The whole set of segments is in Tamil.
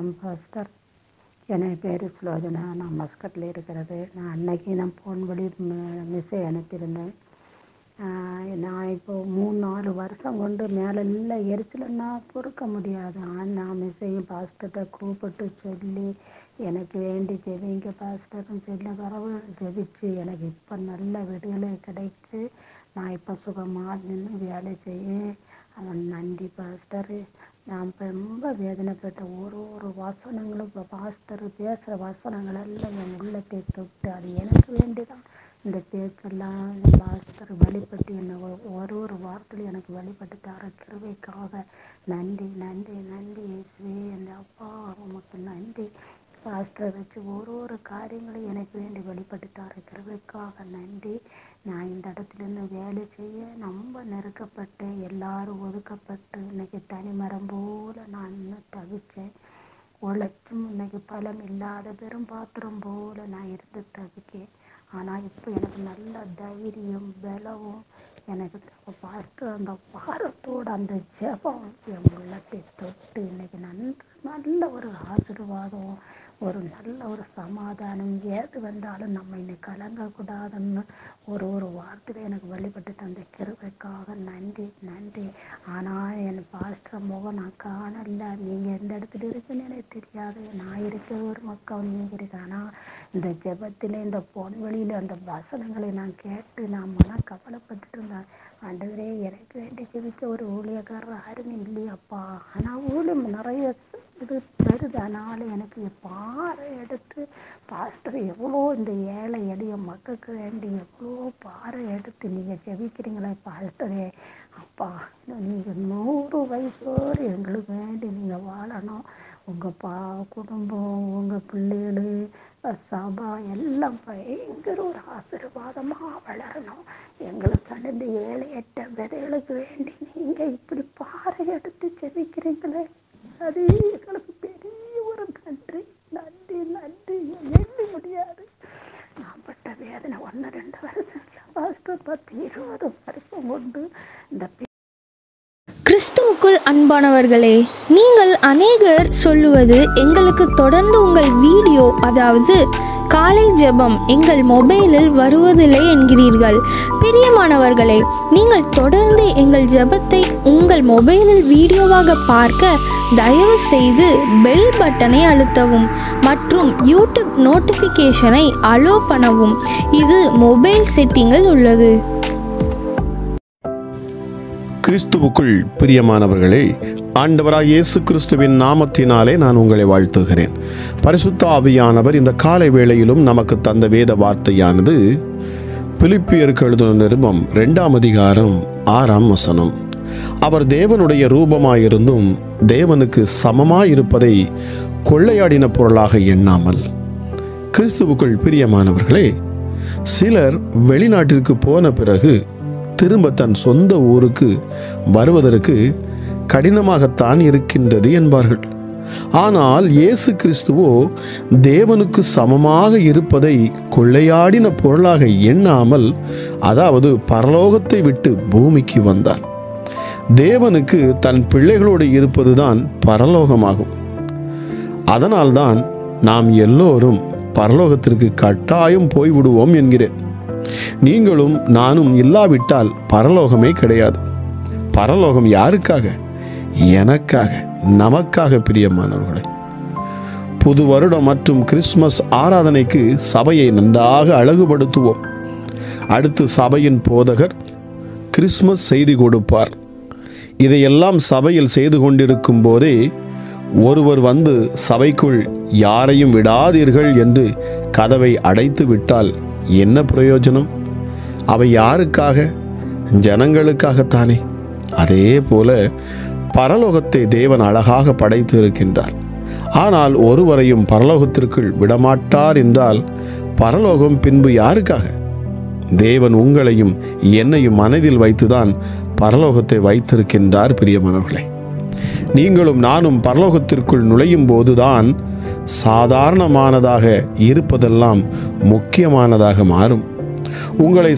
வணக்கம் பாஸ்டர் என் பேர் சுலோஜனா நான் மஸ்கட்டில் இருக்கிறது நான் அன்னைக்கு நான் ஃபோன் பண்ணி மெசேஜ் அனுப்பியிருந்தேன் ஆஹ் நான் இப்போ மூணு நாலு வருஷம் கொண்டு மேலே எல்லாம் எரிச்சலுன்னா பொறுக்க முடியாது ஆனால் நான் மெசேஜ் பாஸ்டர்கிட்ட கூப்பிட்டு சொல்லி எனக்கு வேண்டி ஜெபிங்க பாஸ்டர்னு சொல்லி வரவு ஜெபிச்சு எனக்கு இப்போ நல்ல விடுதலை கிடைச்சு நான் இப்போ சுகமாக நின்று வேலை செய்ய அவன் நன்றி பாஸ்டர் நான் இப்போ ரொம்ப வேதனைப்பட்ட ஒரு ஒரு வசனங்களும் இப்போ பாஸ்டர் பேசுகிற வசனங்கள் எல்லாம் என் உள்ளத்தை தொட்டு அது எனக்கு வேண்டிதான் இந்த பேச்செல்லாம் இந்த பாஸ்டர் வழிபட்டு என்னை ஒ- ஒரு ஒரு வார்த்தையிலும் எனக்கு வழிபட்டு தர கிருபைக்காக நன்றி நன்றி நன்றி இயேசுவே என் அப்பா உமக்கு நன்றி பாஸ்டரை வச்சு ஒரு ஒரு காரியங்களும் எனக்கு வேண்டி வெளிப்பட்டு தர கிருபைக்காக நன்றி நான் இந்த இடத்துல இருந்து வேலை செய்ய ரொம்ப நெருக்கப்பட்டு எல்லாரும் ஒதுக்கப்பட்டு இன்னைக்கு தனிமரம் போல நான் இன்னும் தவிச்சேன் உழைச்சும் இன்னைக்கு பலம் இல்லாத பெரும் பாத்திரம் போல நான் இருந்து தவிக்கேன் ஆனால் இப்போ எனக்கு நல்ல தைரியம் பலவும் எனக்கு பாஸ்டர் அந்த பாரத்தோட அந்த ஜெபம் என் உள்ளத்தை தொட்டு இன்னைக்கு நன்று நல்ல ஒரு ஆசீர்வாதம் ஒரு நல்ல ஒரு சமாதானம் ஏது வந்தாலும் நம்ம இன்னைக்கு கலங்கக்கூடாதுன்னு ஒரு ஒரு வார்த்தையில் எனக்கு வழிபட்டு தந்த கிருபைக்காக நன்றி நன்றி ஆனால் என் பாஸ்டர் முகம் நான் காணல நீங்கள் எந்த இடத்துல இருக்குன்னு எனக்கு தெரியாது நான் இருக்கிற ஒரு மக்கள் நீங்கள் இருக்கு ஆனால் இந்த ஜெபத்தில் இந்த பொன்வெளியில் அந்த வசனங்களை நான் கேட்டு நான் மன கவலைப்பட்டுட்டு இருந்தேன் ஆண்டவரே எனக்கு வேண்டி ஜெபிக்க ஒரு ஊழியக்காரர் யாருமே இல்லையாப்பா ஆனால் ஊழியம் நிறைய ச- இது தருது அதனால் எனக்கு பாறை எடுத்து பாஸ்டர் எவ்வளோ இந்த ஏழை எளிய மக்களுக்கு வேண்டி எவ்வளோ பாறை எடுத்து நீங்கள் ஜெபிக்கிறீங்களே பாஸ்டரே அப்பா நீங்கள் நூறு வயசோடு எங்களுக்கு வேண்டி நீங்கள் வாழணும் உங்கள் பா குடும்பம் உங்கள் பிள்ளைகள் சபா எல்லாம் பயங்கர ஒரு ஆசீர்வாதமாக வளரணும் எங்களுக்கு அடைந்த ஏழையற்ற விதைகளுக்கு வேண்டி நீங்கள் இப்படி பாறை எடுத்து ஜெபிக்கிறீங்களே அது எங்களுக்கு பெரிய ஒரு நன்றி நன்றி நன்றி எண்ணி முடியாது நான் பட்ட வேதனை ஒன்று ரெண்டு வருஷம் இல்லை பாஸ்டர் பத்து இருபது வருஷம் கொண்டு இந்த கிறிஸ்துவுக்குள் அன்பானவர்களே நீங்கள் அநேகர் சொல்லுவது எங்களுக்கு தொடர்ந்து உங்கள் வீடியோ அதாவது காலை ஜெபம் எங்கள் மொபைலில் வருவதில்லை என்கிறீர்கள் பிரியமானவர்களே நீங்கள் தொடர்ந்து எங்கள் ஜெபத்தை உங்கள் மொபைலில் வீடியோவாக பார்க்க தயவு செய்து பெல் பட்டனை அழுத்தவும் மற்றும் யூடியூப் நோட்டிஃபிகேஷனை அலோ பண்ணவும் இது மொபைல் செட்டிங்கில் உள்ளது கிறிஸ்துவுக்குள் பிரியமானவர்களே ஆண்டவராக இயேசு கிறிஸ்துவின் நாமத்தினாலே நான் உங்களை வாழ்த்துகிறேன் பரிசுத்த ஆவியானவர் இந்த காலை வேளையிலும் நமக்கு தந்த வேத வார்த்தையானது பிலிப்பியருக்கு எழுதின நிருபம் ரெண்டாம் அதிகாரம் ஆறாம் வசனம் அவர் தேவனுடைய ரூபமாயிருந்தும் தேவனுக்கு சமமாயிருப்பதை கொள்ளையாடின பொருளாக எண்ணாமல் கிறிஸ்துவுக்குள் பிரியமானவர்களே சிலர் வெளிநாட்டிற்கு போன பிறகு திரும்ப தன் சொந்த ஊருக்கு வருவதற்கு கடினமாகத்தான் இருக்கின்றது என்பார்கள் ஆனால் இயேசு கிறிஸ்துவோ தேவனுக்கு சமமாக இருப்பதை கொள்ளையாடின பொருளாக எண்ணாமல் அதாவது பரலோகத்தை விட்டு பூமிக்கு வந்தார் தேவனுக்கு தன் பிள்ளைகளோடு இருப்பதுதான் பரலோகமாகும் அதனால்தான் நாம் எல்லோரும் பரலோகத்திற்கு கட்டாயம் போய்விடுவோம் என்கிறேன் நீங்களும் நானும் இல்லாவிட்டால் பரலோகமே கிடையாது பரலோகம் யாருக்காக எனக்காக நமக்காக பிரியமானவர்களே புது வருடம் மற்றும் கிறிஸ்மஸ் ஆராதனைக்கு சபையை நன்றாக அழகுபடுத்துவோம் அடுத்து சபையின் போதகர் கிறிஸ்மஸ் செய்தி கொடுப்பார் இதையெல்லாம் சபையில் செய்து கொண்டிருக்கும் போதே ஒருவர் வந்து சபைக்குள் யாரையும் விடாதீர்கள் என்று கதவை அடைத்து விட்டால் என்ன பிரயோஜனம் அவை யாருக்காக ஜனங்களுக்காகத்தானே அதே போல பரலோகத்தை தேவன் அழகாக படைத்து இருக்கின்றார் ஆனால் ஒருவரையும் பரலோகத்திற்குள் விடமாட்டார் என்றால் பரலோகம் பின்பு யாருக்காக தேவன் உங்களையும் என்னையும் மனதில் வைத்துதான் பரலோகத்தை வைத்திருக்கின்றார் பிரியமானவர்களே நீங்களும் நானும் பரலோகத்திற்குள் நுழையும் போதுதான் சாதாரணமானதாக இருப்பதெல்லாம் முக்கியமானதாக மாறும் உங்களை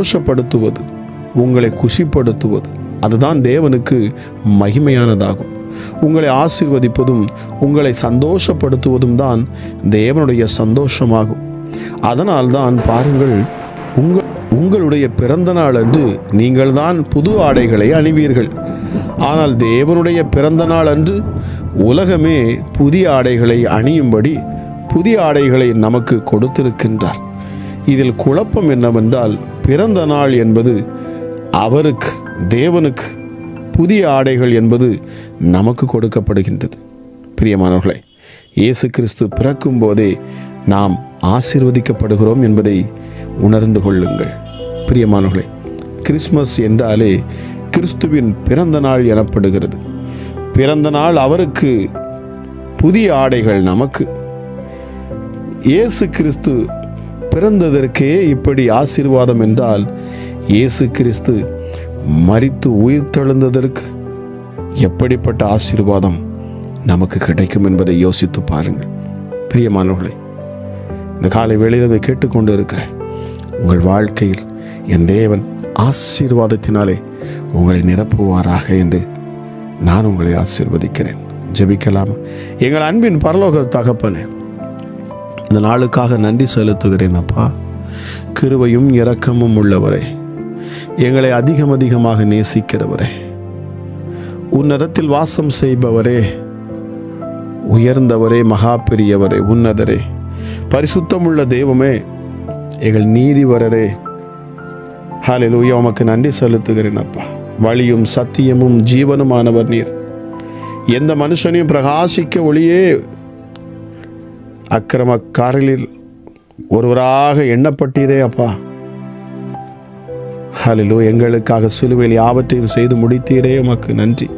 சந்தோஷப்படுத்துவது உங்களை குஷிப்படுத்துவது அதுதான் தேவனுக்கு மகிமையானதாகும் உங்களை ஆசீர்வதிப்பதும் உங்களை சந்தோஷப்படுத்துவதும் தான் தேவனுடைய சந்தோஷமாகும் அதனால்தான் பாருங்கள் உங்கள் உங்களுடைய பிறந்த நாள் அன்று நீங்கள்தான் புது ஆடைகளை அணிவீர்கள் ஆனால் தேவனுடைய பிறந்த நாள் அன்று உலகமே புதிய ஆடைகளை அணியும்படி புதிய ஆடைகளை நமக்கு கொடுத்திருக்கின்றார் இதில் குழப்பம் என்னவென்றால் பிறந்த நாள் என்பது அவருக்கு தேவனுக்கு புதிய ஆடைகள் என்பது நமக்கு கொடுக்கப்படுகின்றது பிரியமானவர்களே இயேசு கிறிஸ்து பிறக்கும் போதே நாம் ஆசீர்வதிக்கப்படுகிறோம் என்பதை உணர்ந்து கொள்ளுங்கள் பிரியமானவர்களே கிறிஸ்மஸ் என்றாலே கிறிஸ்துவின் பிறந்த நாள் எனப்படுகிறது பிறந்த நாள் அவருக்கு புதிய ஆடைகள் நமக்கு இயேசு கிறிஸ்து பிறந்ததற்கே இப்படி ஆசீர்வாதம் என்றால் இயேசு கிறிஸ்து மரித்து உயிர் தெழுந்ததற்கு எப்படிப்பட்ட ஆசீர்வாதம் நமக்கு கிடைக்கும் என்பதை யோசித்து பாருங்கள் பிரியமானவர்களே இந்த காலை வேளையில் இதை கேட்டுக்கொண்டு இருக்கிறேன் உங்கள் வாழ்க்கையில் என் தேவன் ஆசீர்வாதத்தினாலே உங்களை நிரப்புவாராக என்று நான் உங்களை ஆசீர்வதிக்கிறேன் ஜெபிக்கலாம் எங்கள் அன்பின் பரலோக தகப்பனே இந்த நாளுக்காக நன்றி செலுத்துகிறேன் அப்பா கிருபையும் இரக்கமும் உள்ளவரே எங்களை அதிகம் அதிகமாக நேசிக்கிறவரே உன்னதத்தில் வாசம் செய்பவரே உயர்ந்தவரே மகா பெரியவரே உன்னதரே பரிசுத்தமுள்ள தெய்வமே எங்கள் நீதிவரரே ஹalleluya உமக்கு நன்றி செலுத்துகிறேன் அப்பா வழியும் சத்தியமும் ஜீவனுமானவர் நீர் எந்த மனுஷனையும் பிரகாசிக்க ஒளியே அக்கிரமக்காரலில் ஒருவராக எண்ணப்பட்டீரே அப்பா ஹலிலோ எங்களுக்காக சிலுவையில் யாவற்றையும் செய்து முடித்தீரே உமக்கு நன்றி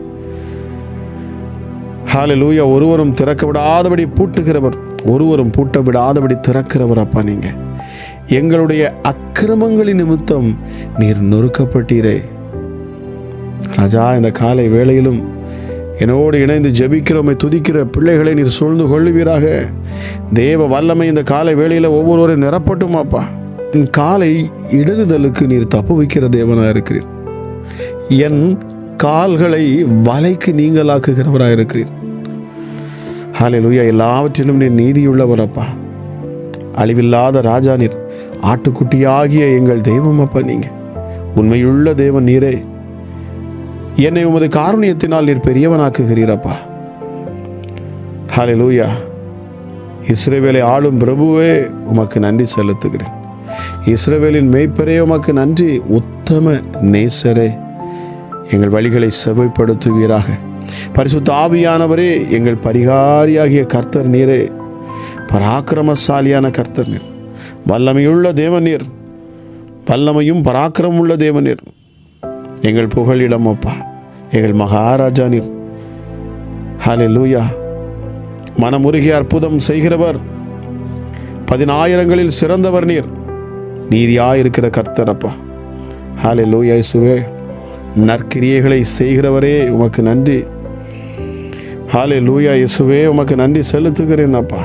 ஹalleluya ஒருவரும் திறக்க விடாதபடி பூட்டுகிறவர் ஒருவரும் பூட்ட விடாதபடி திறக்கிறவர் அப்பா நீங்க எங்களுடைய அக்கிரமங்களின் நிமித்தம் நீர் நொறுக்கப்பட்டீரே ராஜா இந்த காலை வேளையிலும் என்னோடு இணைந்து ஜெபிக்கிறோமை துதிக்கிற பிள்ளைகளை நீர் சூழ்ந்து கொள்ளுவீராக தேவ வல்லமை இந்த காலை வேளையில் ஒவ்வொருவரையும் நிரப்பட்டுமாப்பா என் காலை இடறுதலுக்கு நீர் தப்பு வைக்கிற தேவனாக இருக்கிறீர் என் கால்களை வலைக்கு நீங்களாக்குகிறவராக இருக்கிறீர் ஹalleluya எல்லாவற்றிலும் நீர் நீதியுள்ளவர் அப்பா அழிவில்லாத ராஜா நீர் ஆட்டுக்குட்டியாகிய எங்கள் தெய்வம் அப்பா நீங்க உண்மையுள்ள தேவன் நீரே என்னை உமது காருண்யத்தினால் நீர் பெரியவனாக்குகிறீரப்பா ஹalleluya இஸ்ரவேலை ஆளும் பிரபுவே உமக்கு நன்றி செலுத்துகிறேன் இஸ்ரவேலின் மேய்ப்பரே உமக்கு நன்றி உத்தம நேசரே எங்கள் வழிகளை செவ்வைப்படுத்துவீராக பரிசுத்த ஆவியானவரே எங்கள் பரிகாரியாகிய கர்த்தர் நீரே பராக்கிரமசாலியான கர்த்தர் நீர் வல்லமையுள்ள தேவன் நீர் வல்லமையும் பராக்கிரமுள்ள தேவன் நீர் எங்கள் புகழிடம் அப்பா எங்கள் மகாராஜா நீர் ஹலே லூயா மனமுருகிய அற்புதம் செய்கிறவர் பதினாயிரங்களில் சிறந்தவர் நீர் நீதியாயிருக்கிற கர்த்தர் அப்பா ஹாலே லூயா இயேசுவே நற்கிரியைகளை செய்கிறவரே உமக்கு நன்றி ஹாலே லூயா இயேசுவே உமக்கு நன்றி செலுத்துகிறேன் அப்பா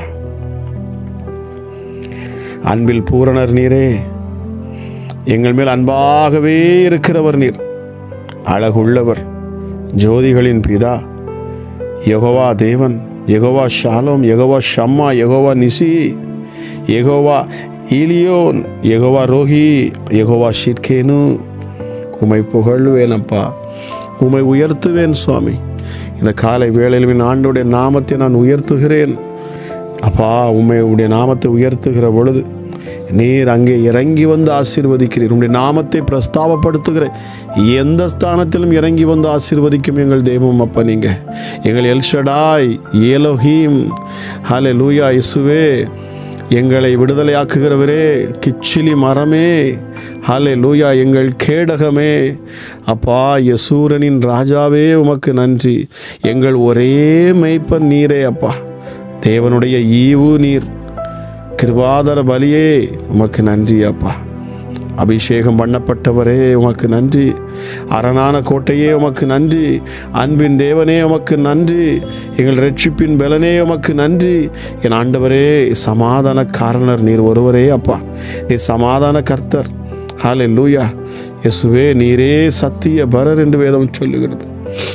அன்பில் பூரணர் நீரே எங்கள் மேல் அன்பாகவே இருக்கிறவர் நீர் அழகுள்ளவர் ஜோதிகளின் பிதா யெகோவா தேவன் Jehovah Shalom Jehovah Shammah Jehovah Nissi Jehovah Elyon Jehovah Rohi Jehovah Tsidkenu உமை புகழ்வேன் அப்பா உமை உயர்த்துவேன் சுவாமி இந்த காலை வேளையில் என் ஆண்டுடைய நாமத்தை நான் உயர்த்துகிறேன் அப்பா உம்மை உடைய நாமத்தை உயர்த்துகிற பொழுது நீர் அங்கே இறங்கி வந்து ஆசீர்வதிக்கிறீர் உம்முடைய நாமத்தை பிரஸ்தாபப்படுத்துகிற எந்த ஸ்தானத்திலும் இறங்கி வந்து ஆசீர்வதிக்கும் எங்கள் தெய்வம் அப்பா நீங்க எங்கள் எல்ஷடாய் ஏலோஹீம் ஹலே லூயா இசுவே எங்களை விடுதலையாக்குகிறவரே கிச்சிலி மரமே ஹலே லூயா எங்கள் கேடகமே அப்பா யசூரனின் ராஜாவே உமக்கு நன்றி எங்கள் ஒரே மெய்ப்பன் நீரே அப்பா தேவனுடைய ஈவு நீர் கிருபாதர பலியே உமக்கு நன்றி அப்பா அபிஷேகம் பண்ணப்பட்டவரே உமக்கு நன்றி அரணான கோட்டையே உமக்கு நன்றி அன்பின் தேவனே உமக்கு நன்றி எங்கள் ரட்சிப்பின் பலனே உமக்கு நன்றி என் ஆண்டவரே சமாதான காரணர் நீர் ஒருவரே அப்பா நீர் சமாதான கர்த்தர் ஹாலே லூயா யசுவே நீரே சத்திய பரர் என்று வேதம் சொல்லுகிறது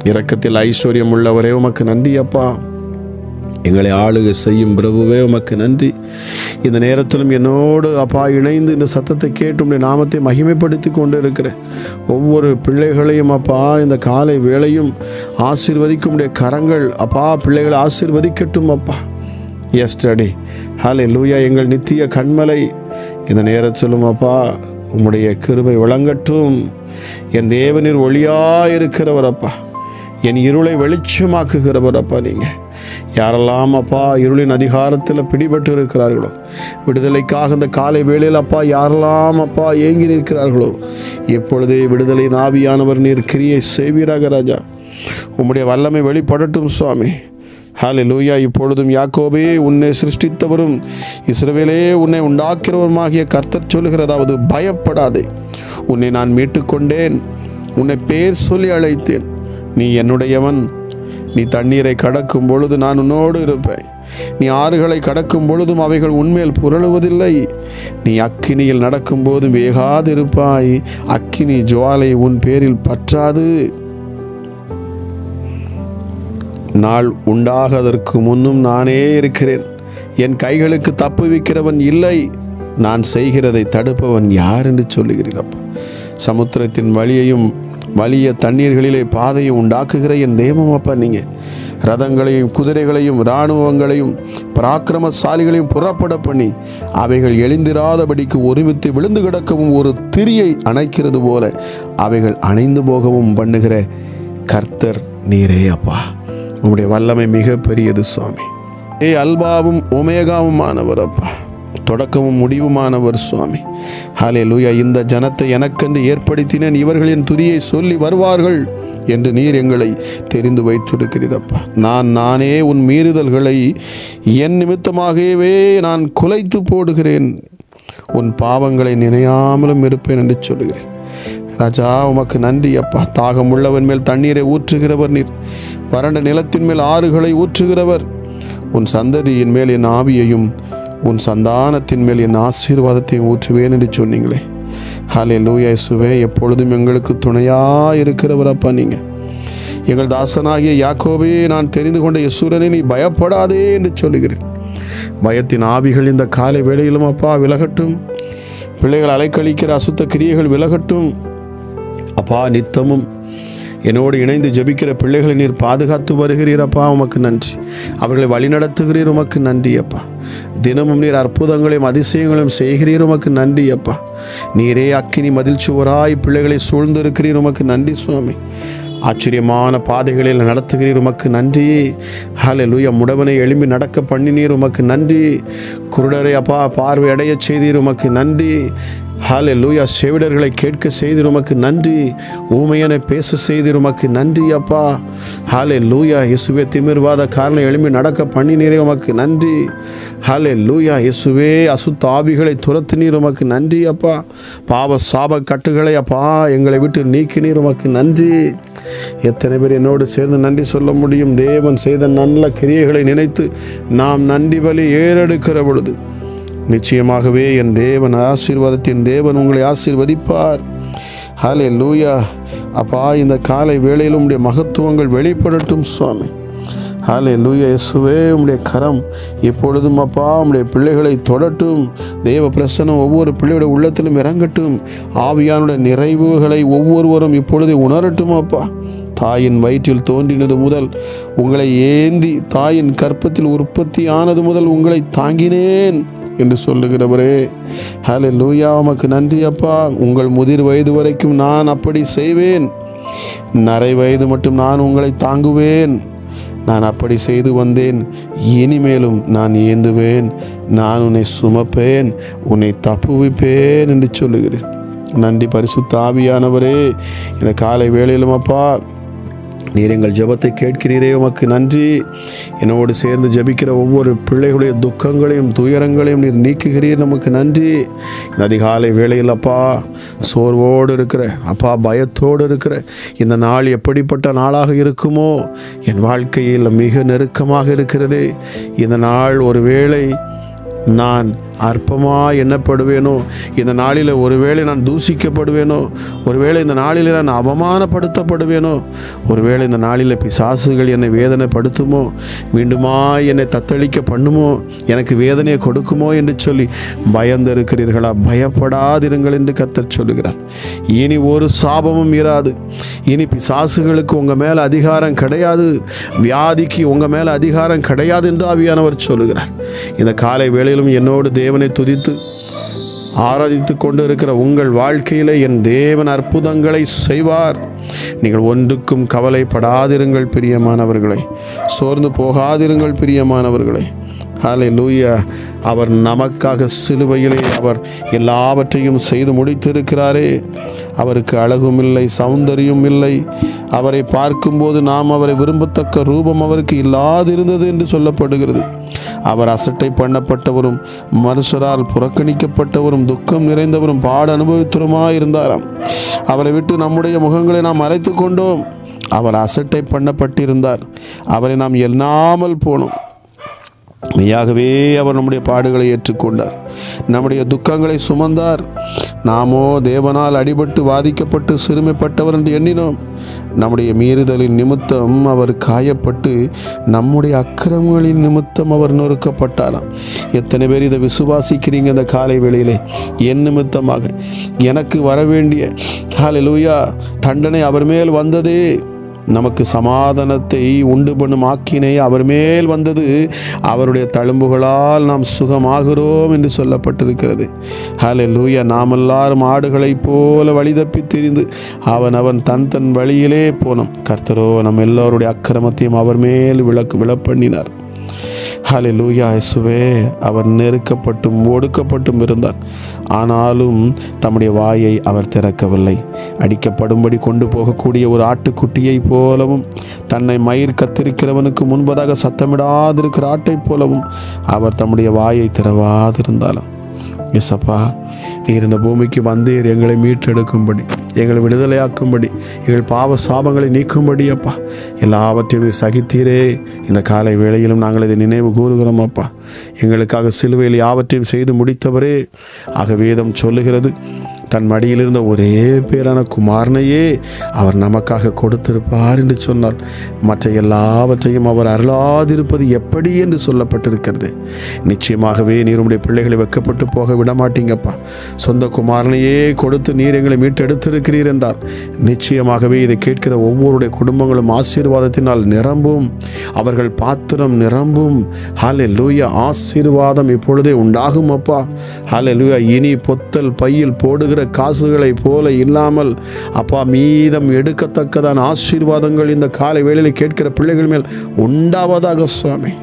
இரக்கத்தில் ஐஸ்வர்யம் உள்ளவரே உமக்கு நன்றி அப்பா எங்களை ஆளுகை செய்யும் பிரபுவே உமக்கு நன்றி இந்த நேரத்திலும் என்னோடு அப்பா இணைந்து இந்த சத்தத்தை கேட்டு உடைய நாமத்தை மகிமைப்படுத்தி கொண்டு இருக்கிறேன் ஒவ்வொரு பிள்ளைகளையும் அப்பா இந்த காலை வேளையும் ஆசீர்வதிக்கும் உடைய கரங்கள் அப்பா பிள்ளைகளை ஆசீர்வதிக்கட்டும் அப்பா எஸ்டடி ஹலே லூயா எங்கள் நித்திய கண்மலை இந்த நேரத்திலும் அப்பா உம்முடைய கிருபை விளங்கட்டும் என் தேவனில் ஒளியாக இருக்கிறவர் அப்பா என் இருளை வெளிச்சமாக்குகிறவர் அப்பா நீங்கள் யாரெல்லாம் அப்பா இருளின் அதிகாரத்தில் பிடிபட்டு இருக்கிறார்களோ விடுதலைக்காக இந்த காலை வேளையில் அப்பா யாரெல்லாம் அப்பா ஏங்கி நிற்கிறார்களோ இப்பொழுதே விடுதலையின் ஆவியானவர் நீர் கிரியை செய்வீராக ராஜா உம்முடைய வல்லமை வெளிப்படட்டும் சுவாமி ஹாலே லூயா இப்பொழுதும் யாக்கோபே உன்னை சிருஷ்டித்தவரும் இஸ்ரவேலே உன்னை உண்டாக்கிறவருமாகிய கர்த்தர் சொல்லுகிறதாவது பயப்படாதே உன்னை நான் மீட்டுக்கொண்டேன் உன்னை பேர் சொல்லி அழைத்தேன் நீ என்னுடையவன் நீ தண்ணீரை கடக்கும் பொழுது நான் உன்னோடு இருப்பேன் நீ ஆறுகளை கடக்கும் பொழுதும் அவைகள் உன்மேல் புரளுவதில்லை நீ அக்கினியில் நடக்கும் போதும் வேகாதிருப்பாய் அக்கினி ஜுவாலை உன் பேரில் பற்றாது நாள் உண்டாகதற்கு முன்னும் நானே இருக்கிறேன் என் கைகளுக்கு தப்புவிக்கிறவன் இல்லை நான் செய்கிறதை தடுப்பவன் யார் என்று சொல்லுகிறீரப்பா சமுத்திரத்தின் வழியையும் வலிய தண்ணீர்களிலே பாதையை உண்டாக்குகிற என் தெய்வம் அப்பா நீங்கள் ரதங்களையும் குதிரைகளையும் இராணுவங்களையும் பராக்கிரமசாலிகளையும் புறப்பட பண்ணி அவைகள் எழுந்திராதபடிக்கு ஒருமித்து விழுந்து கிடக்கவும் ஒரு திரியை அணைக்கிறது போல அவைகள் அணைந்து போகவும் பண்ணுகிற கர்த்தர் நீரே அப்பா உம்முடைய வல்லமை மிக பெரியது சுவாமி ஏ அல்பாவும் ஒமேகாவுமானவர் அப்பா தொடக்கமும் முடிவுமானவர் சுவாமி ஹாலே லூயா இந்த ஜனத்தை எனக்கென்று ஏற்படுத்தினேன் இவர்களின் துதியை சொல்லி வருவார்கள் என்று நீர் எங்களை தெரிந்து வைத்திருக்கிறீரப்பா நான் நானே உன் மீறுதல்களை என் நிமித்தமாகவே நான் குலைத்து போடுகிறேன் உன் பாவங்களை நினையாமலும் இருப்பேன் என்று சொல்லுகிறேன் ராஜா உமக்கு நன்றி அப்பா தாகம் உள்ளவன் மேல் தண்ணீரை ஊற்றுகிறவர் நீர் வறண்ட நிலத்தின் மேல் ஆறுகளை ஊற்றுகிறவர் உன் சந்ததியின் மேல் என் ஆவியையும் உன் சந்தானத்தின் மேல் என் ஆசீர்வாதத்தையும் ஊற்றுவேன் என்று சொன்னீங்களே ஹாலே லூயேசுவே எப்பொழுதும் எங்களுக்கு துணையாக இருக்கிறவர் அப்பா நீங்கள் எங்கள் தாசனாகிய யாக்கோபே நான் தெரிந்து கொண்ட யசூரனை நீ பயப்படாதே என்று சொல்லுகிறேன் பயத்தின் ஆவிகள் இந்த காலை வேளையிலும் அப்பா விலகட்டும் பிள்ளைகள் அலைக்கழிக்கிற அசுத்த கிரியைகள் விலகட்டும் அப்பா நித்தமும் என்னோடு இணைந்து ஜெபிக்கிற பிள்ளைகளை நீர் பாதுகாத்து வருகிறீர் அப்பா உமக்கு நன்றி அவர்களை வழிநடத்துகிறீர் உமக்கு நன்றி அப்பா தினமும் நீர் அற்புதங்களையும் அதிசயங்களையும் செய்கிறீர் உமக்கு நன்றி அப்பா நீரே அக்கினி மதில் சுவராய் பிள்ளைகளை சூழ்ந்திருக்கிறீர் உமக்கு நன்றி சுவாமி ஆச்சரியமான பாதைகளில் நடத்துகிறீர் உமக்கு நன்றி ஹாலே லூயா முடவனை எழும்பி நடக்க பண்ணினீர் உமக்கு நன்றி குருடரை அப்பா பார்வை அடையச் செய்தீர் உமக்கு நன்றி ஹாலே லூயா செவிடர்களை கேட்க செய்தீர் உமக்கு நன்றி ஊமையனை பேச செய்தீர் உமக்கு நன்றி அப்பா ஹாலே லூயா இசுவே திமிர்வாத காரணம் எழும்பி நடக்க பண்ணினீரே உமக்கு நன்றி ஹாலே லூயா இசுவே அசுத்த ஆவிகளை துரத்தினீர் உமக்கு நன்றி அப்பா பாவ சாப கட்டுகளை அப்பா எங்களை விட்டு நீக்கினீர் உமக்கு நன்றி எத்தனை பேர் என்னோடு சேர்ந்து நன்றி சொல்ல முடியும் தேவன் செய்த நல்ல கிரியைகளை நினைத்து நாம் நன்றி பலி ஏறெடுக்கிற பொழுது நிச்சயமாகவே என் தேவன் ஆசீர்வாதத்தின் தேவன் உங்களை ஆசீர்வதிப்பார் ஹாலே லூயா அப்பா இந்த காலை வேளையில் உம்முடைய மகத்துவங்கள் வெளிப்படட்டும் சுவாமி ஹாலே லூயா இயேசுவே உம்முடைய கரம் எப்பொழுதும் அப்பா உம்முடைய பிள்ளைகளை தொடட்டும் தேவ பிரசனம் ஒவ்வொரு பிள்ளையுடைய உள்ளத்திலும் இறங்கட்டும் ஆவியானுடைய நிறைவுகளை ஒவ்வொருவரும் இப்பொழுது உணரட்டும் அப்பா தாயின் வயிற்றில் தோன்றினது முதல் உங்களை ஏந்தி தாயின் கற்பத்தில் உற்பத்தி ஆனது முதல் உங்களை தாங்கினேன் என்று சொல்லுகிறவரே ஹலே லூயா உமக்கு நன்றி அப்பா உங்கள் முதிர் வயது வரைக்கும் நான் அப்படி செய்வேன் நரை வயது மட்டும் நான் உங்களை தாங்குவேன் நான் அப்படி செய்து வந்தேன் இனிமேலும் நான் ஏந்துவேன் நான் உன்னை சுமப்பேன் உன்னை தப்புவிப்பேன் என்று சொல்லுகிறேன் நன்றி பரிசுத்த ஆவியானவரே இந்த காலை வேளையிலும் அப்பா நீர் எங்கள் ஜெபத்தை கேட்கிறீரே உமக்கு நன்றி என்னோடு சேர்ந்து ஜெபிக்கிற ஒவ்வொரு பிள்ளைகளுடைய துக்கங்களையும் துயரங்களையும் நீர் நீக்குகிறீர் நமக்கு நன்றி இந்த அதிகாலை வேளையில் அப்பா சோர்வோடு இருக்கிற அப்பா பயத்தோடு இருக்கிற இந்த நாள் எப்படிப்பட்ட நாளாக இருக்குமோ என் வாழ்க்கையில் மிக நெருக்கமாக இருக்கிறதே இந்த நாள் ஒருவேளை நான் அற்பமாக எண்ணப்படுவேனோ இந்த நாளில் ஒருவேளை நான் தூசிக்கப்படுவேனோ ஒருவேளை இந்த நாளில் நான் அவமானப்படுத்தப்படுவேனோ ஒருவேளை இந்த நாளில் பிசாசுகள் என்னை வேதனைப்படுத்துமோ மீண்டுமா என்னை தத்தளிக்க பண்ணுமோ எனக்கு வேதனையை கொடுக்குமோ என்று சொல்லி பயந்து இருக்கிறீர்களா பயப்படாதிருங்கள் என்று கர்த்தர் சொல்லுகிறார் இனி ஒரு சாபமும் இராது இனி பிசாசுகளுக்கு உங்கள் மேலே அதிகாரம் கிடையாது வியாதிக்கு உங்கள் மேலே அதிகாரம் கிடையாது என்று ஆவியானவர் சொல்லுகிறார் இந்த காலை வேளையிலும் என்னோடு தேவனை துதித்து ஆராதித்து கொண்டு இருக்கிற உங்கள் வாழ்க்கையிலே என் தேவன் அற்புதங்களை செய்வார் நீங்கள் ஒன்றுக்கும் கவலைப்படாதிருங்கள் பிரியமானவர்களை சோர்ந்து போகாதிருங்கள் பிரியமானவர்களை ஹாலே லூயா அவர் நமக்காக சிலுவையிலே அவர் எல்லாவற்றையும் செய்து முடித்திருக்கிறாரே அவருக்கு அழகும் இல்லை சௌந்தரியம் இல்லை அவரை பார்க்கும்போது நாம் அவரை விரும்பத்தக்க ரூபம் அவருக்கு இல்லாதிருந்தது என்று சொல்லப்படுகிறது அவர் அசட்டை பண்ணப்பட்டவரும் மனுஷரால் புறக்கணிக்கப்பட்டவரும் துக்கம் நிறைந்தவரும் பாட அனுபவித்தவருமாய் இருந்தாராம் அவரை விட்டு நம்முடைய முகங்களை நாம் மறைத்து கொண்டோம் அவர் அசட்டை பண்ணப்பட்டிருந்தார் அவரை நாம் எண்ணாமல் போனோம் மெய்யாகவே அவர் நம்முடைய பாடுகளை ஏற்றுக்கொண்டார் நம்முடைய துக்கங்களை சுமந்தார் நாமோ தேவனால் அடிபட்டு வாதிக்கப்பட்டு சிறுமைப்பட்டவர் என்று எண்ணினோம் நம்முடைய மீறுதலின் நிமித்தம் அவர் காயப்பட்டு நம்முடைய அக்கிரமங்களின் நிமித்தம் அவர் நொறுக்கப்பட்டாராம் எத்தனை பேர் இதை விசுவாசிக்கிறீங்க இந்த காலை வேளையிலே என் நிமித்தமாக எனக்கு வர வேண்டிய ஹalleluya தண்டனை அவர் மேல் வந்ததே நமக்கு சமாதானத்தை உண்டு பண்ணும் ஆக்கினை அவர் மேல் வந்தது அவருடைய தழும்புகளால் நாம் சுகமாகிறோம் என்று சொல்லப்பட்டிருக்கிறது ஹலே லூயா நாம் எல்லாரும் ஆடுகளைப் போல வழி தப்பி திரிந்து அவன் அவன் தன் தன் வழியிலே போனோம் கர்த்தரோ நம் எல்லோருடைய அக்கிரமத்தையும் அவர் மேல் விளக்கு விழப்பண்ணினார் ஹலே லூயா இயேசுவே அவர் நெருக்கப்பட்டும் ஒடுக்கப்பட்டும் இருந்தார் ஆனாலும் தம்முடைய வாயை அவர் திறக்கவில்லை அடிக்கப்படும்படி கொண்டு போகக்கூடிய ஒரு ஆட்டுக்குட்டியை போலவும் தன்னை மயிர் கத்திருக்கிறவனுக்கு முன்பதாக சத்தமிடாதிருக்கிற ஆட்டைப் போலவும் அவர் தம்முடைய வாயை திறவாதிருந்தாலும் எசப்பா நீர் இந்த பூமிக்கு வந்தீர் எங்களை மீட்டெடுக்கும்படி எங்களை விடுதலையாக்கும்படி எங்கள் பாவ சாபங்களை நீக்கும்படி அப்பா எல்லாவற்றையும் நீர் சகித்தீரே இந்த காலை வேளையிலும் நாங்கள் இதை நினைவு கூறுகிறோம் அப்பா எங்களுக்காக சிலுவையில் யாவற்றையும் செய்து முடித்தவரே ஆக வேதம் சொல்லுகிறது தன் மடியில் இருந்த ஒரே பேரான குமாரனையே அவர் நமக்காக கொடுத்திருப்பார் என்று சொன்னார் மற்ற எல்லாவற்றையும் அவர் அருளாதிருப்பது எப்படி என்று சொல்லப்பட்டிருக்கிறது நிச்சயமாகவே நீர் உம்முடைய பிள்ளைகளை வெக்கப்பட்டு போக விட மாட்டீங்கப்பா சொந்த குமாரனையே கொடுத்து நீர் எங்களை மீட்டெடுத்திருக்கிறீர் என்றார் நிச்சயமாகவே இதை கேட்கிற ஒவ்வொருடைய குடும்பங்களும் ஆசீர்வாதத்தினால் நிரம்பும் அவர்கள் பாத்திரம் நிரம்பும் ஹாலே லூயா ஆசீர்வாதம் இப்பொழுதே உண்டாகும் அப்பா ஹாலே லூயா இனி பொத்தல் பையில் போடுகிற காசுகளைப் போல இல்லாமல் அப்பா மீதம் எடுக்கத்தக்கதான ஆசீர்வாதங்கள் இந்த காலை வேளையில் கேட்கிற பிள்ளைகள் மேல் உண்டாவதாக சுவாமி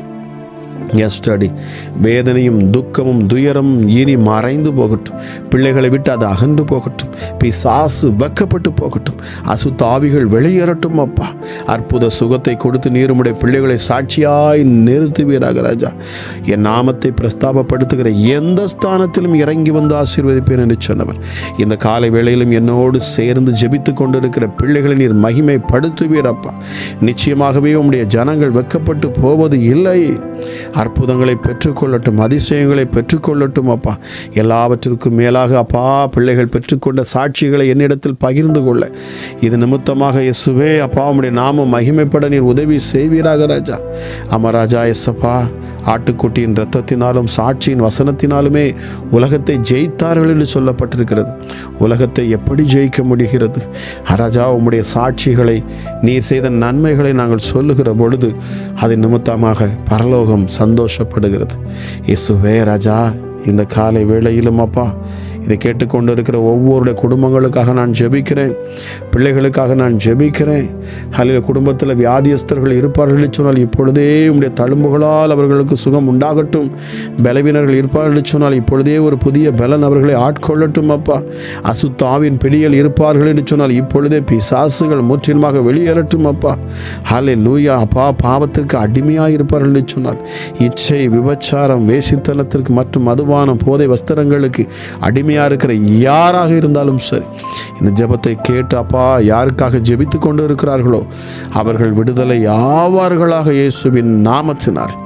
எஸ்டடி வேதனையும் துக்கமும் துயரமும் இனி மறைந்து போகட்டும் பிள்ளைகளை விட்டு அது அகன்று போகட்டும் பிசாசு வெக்கப்பட்டு போகட்டும் அசுத்த ஆவிகள் வெளியேறட்டும் அப்பா அற்புத சுகத்தை கொடுத்து நீருமுடைய பிள்ளைகளை சாட்சியாய் நிறுத்துவீராக ராஜா என் நாமத்தை பிரஸ்தாபப்படுத்துகிற எந்த ஸ்தானத்திலும் இறங்கி வந்து ஆசீர்வதிப்பேன் என்று சொன்னவர் இந்த காலை வேளையிலும் என்னோடு சேர்ந்து ஜெபித்து கொண்டிருக்கிற பிள்ளைகளை நீர் மகிமைப்படுத்துவீரப்பா நிச்சயமாகவே உம்முடைய ஜனங்கள் வெக்கப்பட்டு போவது இல்லை அற்புதங்களை பெற்றுக்கொள்ளட்டும் அதிசயங்களை பெற்றுக்கொள்ளட்டும் அப்பா எல்லாவற்றிற்கும் மேலாக அப்பா பிள்ளைகள் பெற்றுக்கொண்ட சாட்சிகளை என்னிடத்தில் பகிர்ந்து கொள்ள இது நிமித்தமாக இயேசுவே அப்பா உம்முடைய நாமம் மகிமைப்பட நீர் உதவி செய்வீராக ராஜா அமராஜா எஸ்ஸப்பா ஆட்டுக்குட்டியின் இரத்தத்தினாலும் சாட்சியின் வசனத்தினாலுமே உலகத்தை ஜெயித்தார்கள் என்று சொல்லப்பட்டிருக்கிறது உலகத்தை எப்படி ஜெயிக்க முடிகிறது ராஜா உம்முடைய சாட்சிகளை நீர் செய்த நன்மைகளை நாங்கள் சொல்லுகிற பொழுது அது நிமித்தமாக பரலோகம் சந்தோஷப்படுகிறது இயேசுவே ராஜா இந்த காலை வேளையிலும் அப்பா இதை கேட்டுக்கொண்டு இருக்கிற ஒவ்வொருடைய குடும்பங்களுக்காக நான் ஜெபிக்கிறேன் பிள்ளைகளுக்காக நான் ஜெபிக்கிறேன் அதில் குடும்பத்தில் வியாதியஸ்தர்கள் இருப்பார்கள் என்று சொன்னால் இப்பொழுதே உம்முடைய தழும்புகளால் அவர்களுக்கு சுகம் உண்டாகட்டும் பலவீனர்கள் இருப்பார்கள் என்று சொன்னால் இப்பொழுதே ஒரு புதிய பலன் அவர்களை ஆட்கொள்ளட்டும் அப்பா அசுத்தாவின் பிடியில் இருப்பார்கள் என்று சொன்னால் இப்பொழுதே பிசாசுகள் முற்றிலுமாக வெளியேறட்டும் அப்பா ஹாலே லூயா அப்பா பாவத்திற்கு அடிமையாக இருப்பார்கள் என்று சொன்னால் இச்சை விபச்சாரம் வேசித்தனத்திற்கு மற்றும் மதுபானம் போதை வஸ்திரங்களுக்கு அடிமையாக இருக்கிற யாராக இருந்தாலும் சரி இந்த ஜெபத்தை கேட்டு அப்பா யாருக்காக ஜெபித்து கொண்டு இருக்கிறார்களோ அவர்கள் விடுதலை ஆவார்களாக இயேசுவின் நாமத்தினால்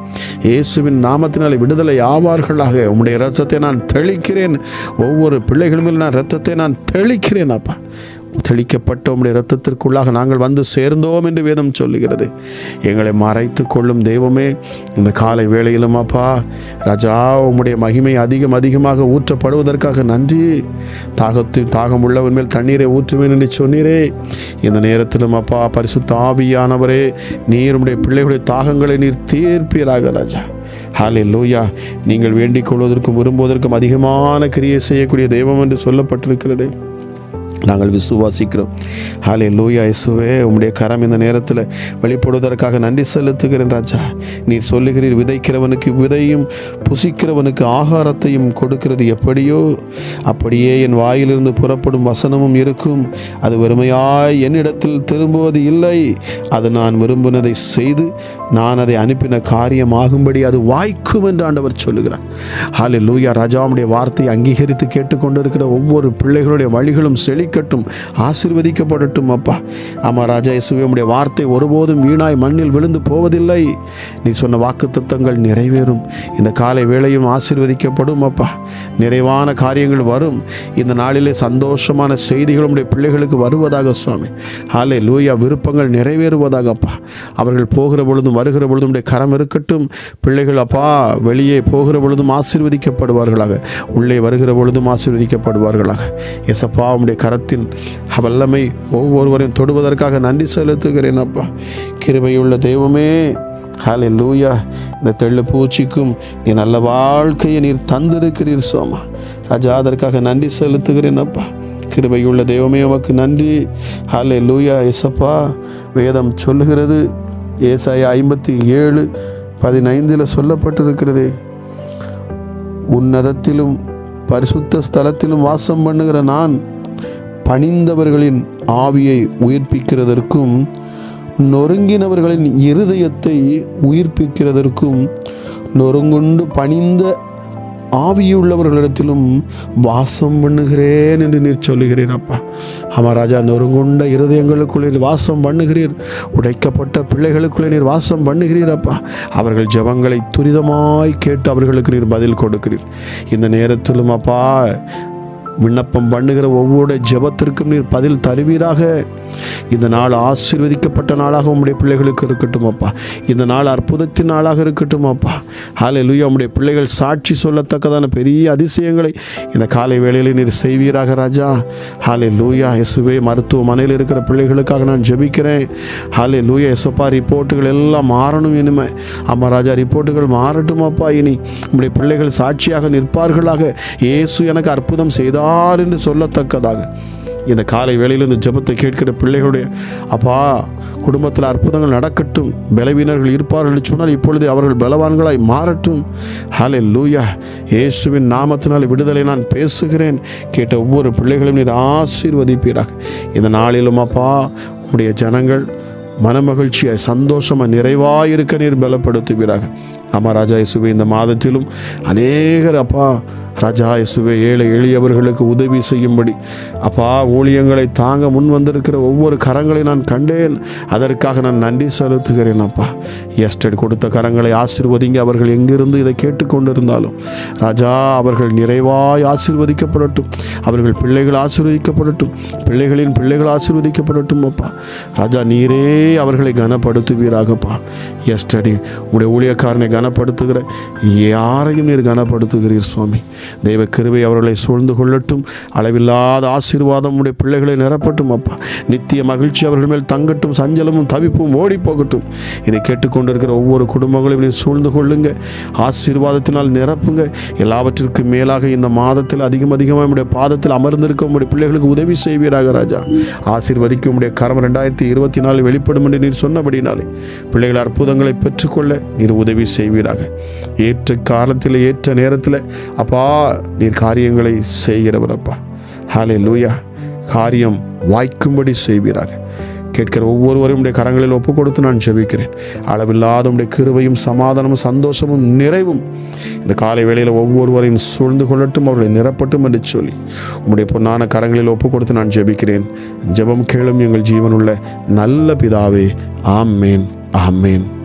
இயேசுவின் நாமத்தினாலே விடுதலை ஆவார்களாக உம்முடைய இரத்தத்தை நான் தெளிக்கிறேன் ஒவ்வொரு பிள்ளைகள் மேல் நான் இரத்தத்தை நான் தெளிக்கிறேன் அப்பா தெளிக்கப்பட்ட உம்முடைய இரத்தத்திற்குள்ளாக நாங்கள் வந்து சேர்ந்தோம் என்று வேதம் சொல்லுகிறது எங்களை மறைத்து கொள்ளும் தெய்வமே இந்த காலை வேளையிலும் அப்பா ராஜா உம்முடைய மகிமை அதிகம் அதிகமாக ஊற்றப்படுவதற்காக நன்றி தாகத்து தாகம் உள்ளவன் மேல் தண்ணீரை ஊற்றுவேன் என்று சொன்னீரே இந்த நேரத்திலும் அப்பா பரிசுத்த ஆவியானவரே நீர் உம்முடைய பிள்ளைகளுடைய தாகங்களை நீர் தீர்ப்பீராக ராஜா ஹாலே லூயா நீங்கள் வேண்டிக் கொள்வதற்கும் விரும்புவதற்கும் அதிகமான கிரியை செய்யக்கூடிய தெய்வம் என்று சொல்லப்பட்டிருக்கிறது நாங்கள் விசுவாசிக்கிறோம் ஹாலே லூயா இயேசுவே உம்முடைய கரம் இந்த நேரத்தில் வெளிப்படுவதற்காக நன்றி செலுத்துகிறேன் ராஜா நீர் சொல்லுகிறீர் விதைக்கிறவனுக்கு விதையும் புசிக்கிறவனுக்கு ஆகாரத்தையும் கொடுக்கிறது எப்படியோ அப்படியே என் வாயிலிருந்து புறப்படும் வசனமும் இருக்கும் அது வெறுமையாய் என்னிடத்தில் திரும்புவது இல்லை அது நான் விரும்பினதை செய்து நான் அதை அனுப்பின காரியமாகும்படி அது வாய்க்கும் என்று ஆண்டவர் சொல்லுகிறார் ஹாலே லூயா ராஜாவுடைய வார்த்தையை அங்கீகரித்து கேட்டுக்கொண்டிருக்கிற ஒவ்வொரு பிள்ளைகளுடைய வழிகளும் செழிக்கட்டும் ஆசீர்வதிக்கப்படட்டும் அப்பா ஆமாம் ராஜா இயேசுவே உம்முடைய வார்த்தை ஒருபோதும் வீணாய் மண்ணில் விழுந்து போவதில்லை நீ சொன்ன வாக்குத்தத்தங்கள் நிறைவேறும் இந்த காலை வேளையும் ஆசீர்வதிக்கப்படும் அப்பா நிறைவான காரியங்கள் வரும் இந்த நாளிலே சந்தோஷமான செய்திகள் உம்முடைய பிள்ளைகளுக்கு வருவதாக சுவாமி ஹாலே லூயா விருப்பங்கள் நிறைவேறுவதாக அப்பா அவர்கள் போகிற பொழுதும் வருகிற பொழுதும் உம்முடைய கரம் இருக்கட்டும் பிள்ளைகள் அப்பா வெளியே போகிற பொழுதும் ஆசீர்வதிக்கப்படுவார்களாக உள்ளே வருகிற பொழுதும் ஆசீர்வதிக்கப்படுவார்களாக எசப்பா உம்முடைய கரத்தின் வல்லமை ஒவ்வொருவரையும் தொடுவதற்காக நன்றி செலுத்துகிறேன் அப்பா கிருபையுள்ள தெய்வமே ஹாலே லூயா இந்த தெள்ளு பூச்சிக்கும் நீ நல்ல வாழ்க்கையை நீர் தந்திருக்கிறீர் சோமா ராஜா அதற்காக நன்றி செலுத்துகிறேன் அப்பா கிருபையுள்ள தெய்வமே உமக்கு நன்றி ஹாலே லூயா எசப்பா வேதம் சொல்லுகிறது ஏசாயா ஐம்பத்தி ஏழு பதினைந்தில் சொல்லப்பட்டிருக்கிறது உன்னதத்திலும் பரிசுத்த ஸ்தலத்திலும் வாசம் பண்ணுகிற நான் பணிந்தவர்களின் ஆவியை உயிர்ப்பிக்கிறதற்கும் நொறுங்கினவர்களின் இருதயத்தை உயிர்ப்பிக்கிறதற்கும் நொறுங்குண்டு பணிந்த ஆவியுள்ளவர்களிடத்திலும் வாசம் பண்ணுகிறேன் என்று நீர் சொல்லுகிறேன் அப்பா ஆமா ராஜா நொறுங்குண்ட இருதயங்களுக்குள்ளே நீர் வாசம் பண்ணுகிறீர் உடைக்கப்பட்ட பிள்ளைகளுக்குள்ளே நீர் வாசம் பண்ணுகிறீர் அப்பா அவர்கள் ஜெபங்களை துரிதமாய் கேட்டு அவர்களுக்கு நீர் பதில் கொடுக்கிறீர் இந்த நேரத்திலும் அப்பா விண்ணப்பம் பண்ணுகிற ஒவ்வொரு ஜெபத்திற்கும் நீர் பதில் தருவீராக இந்த நாள் ஆசீர்வதிக்கப்பட்ட நாளாக உம்முடைய பிள்ளைகளுக்கு இருக்கட்டும் அப்பா இந்த நாள் அற்புதத்தின் நாளாக இருக்கட்டும் அப்பா ஹாலே லூயா உம்முடைய பிள்ளைகள் சாட்சி சொல்லத்தக்கதான பெரிய அதிசயங்களை இந்த காலை வேளையில் நீர் செய்வீராக ராஜா ஹாலே லூயா எசுவே மருத்துவமனையில் இருக்கிற பிள்ளைகளுக்காக நான் ஜெபிக்கிறேன் ஹாலே லூயா எசப்பா ரிப்போர்ட்டுகள் எல்லாம் மாறணும் இனிமே அம்மா ராஜா ரிப்போர்ட்டுகள் மாறட்டும் அப்பா இனி உம்முடைய பிள்ளைகள் சாட்சியாக நிற்பார்களாக இயேசு எனக்கு அற்புதம் செய்தார் என்று சொல்லத்தக்கதாக இந்த காலை வேளையில் இந்த ஜெபத்தை கேட்கிற பிள்ளைகளுடைய அப்பா குடும்பத்தில் அற்புதங்கள் நடக்கட்டும் பலவீனர்கள் இருப்பார்கள் என்று சொன்னால் இப்பொழுது அவர்கள் பலவான்களாய் மாறட்டும் ஹாலே லூயா இயேசுவின் நாமத்தினால் விடுதலை நான் பேசுகிறேன் கேட்ட ஒவ்வொரு பிள்ளைகளையும் நீர் ஆசீர்வதிப்பீராக இந்த நாளிலும் அப்பா உம்முடைய ஜனங்கள் மனமகிழ்ச்சியாய் சந்தோஷமாக நிறைவாக இருக்க நீர் பலப்படுத்துவீராக ஆமா ராஜா இயேசுவே இந்த மாதத்திலும் அநேகர் அப்பா ராஜா இயேசுவே ஏழை எளியவர்களுக்கு உதவி செய்யும்படி அப்பா ஊழியங்களை தாங்க முன் வந்திருக்கிற ஒவ்வொரு கரங்களை நான் கண்டேன் அதற்காக நான் நன்றி செலுத்துகிறேன் அப்பா எஸ்டேட் கொடுத்த கரங்களை ஆசீர்வதிங்க அவர்கள் எங்கிருந்து இதை கேட்டுக்கொண்டிருந்தாலும் ராஜா அவர்கள் நிறைவாய் ஆசீர்வதிக்கப்படட்டும் அவர்கள் பிள்ளைகள் ஆசீர்வதிக்கப்படட்டும் பிள்ளைகளின் பிள்ளைகள் ஆசீர்வதிக்கப்படட்டும் அப்பா ராஜா நீரே அவர்களை கனப்படுத்துவீராகப்பா எஸ்டடி உங்களுடைய ஊழியக்காரனை கனப்படுத்துகிற யாரையும் நீர் கனப்படுத்துகிறீர் சுவாமி தெய்வ கிருபை அவர்களை சூழ்ந்து கொள்ளட்டும் அளவில்லாத ஆசீர்வாதம் உடைய பிள்ளைகளை நிரப்பட்டும் அப்பா நித்திய மகிழ்ச்சி அவர்கள் மேல் தங்கட்டும் சஞ்சலமும் தவிப்பும் ஓடி போகட்டும் இதை கேட்டுக்கொண்டிருக்கிற ஒவ்வொரு குடும்பங்களையும் நீர் சூழ்ந்து கொள்ளுங்க ஆசீர்வாதத்தினால் நிரப்புங்க எல்லாவற்றிற்கும் மேலாக இந்த மாதத்தில் அதிகம் அதிகமாக உடைய பாதத்தில் அமர்ந்திருக்க உடைய பிள்ளைகளுக்கு உதவி செய்வீராக ராஜா ஆசீர்வதிக்க உடைய கரம் ரெண்டாயிரத்தி இருபத்தி நாலு வெளிப்படும் என்று நீர் சொன்னபடினாலே பிள்ளைகள் அற்புதங்களை பெற்றுக்கொள்ள நீர் உதவி செய்வீராக ஏற்ற காலத்தில் ஏற்ற நேரத்தில் அப்பா நீர் காரியங்களை செய்கிறவர் அப்பா ஹாலே லூயா காரியம் வாய்க்கும்படி செய்வீராக கேட்கிற ஒவ்வொருவரையும் உடைய கரங்களில் ஒப்பு கொடுத்து நான் ஜெபிக்கிறேன் அளவில்லாத உடைய கிருபையும் சமாதானமும் சந்தோஷமும் நிறைவும் இந்த காலை வேளையில் ஒவ்வொருவரையும் சூழ்ந்து கொள்ளட்டும் அவர்களை நிரப்பட்டும் என்று சொல்லி உம்முடைய பொன்னான கரங்களில் ஒப்பு கொடுத்து நான் ஜெபிக்கிறேன் ஜெபம் கேளும் எங்கள் ஜீவனுள்ள நல்ல பிதாவே ஆமேன் ஆமேன்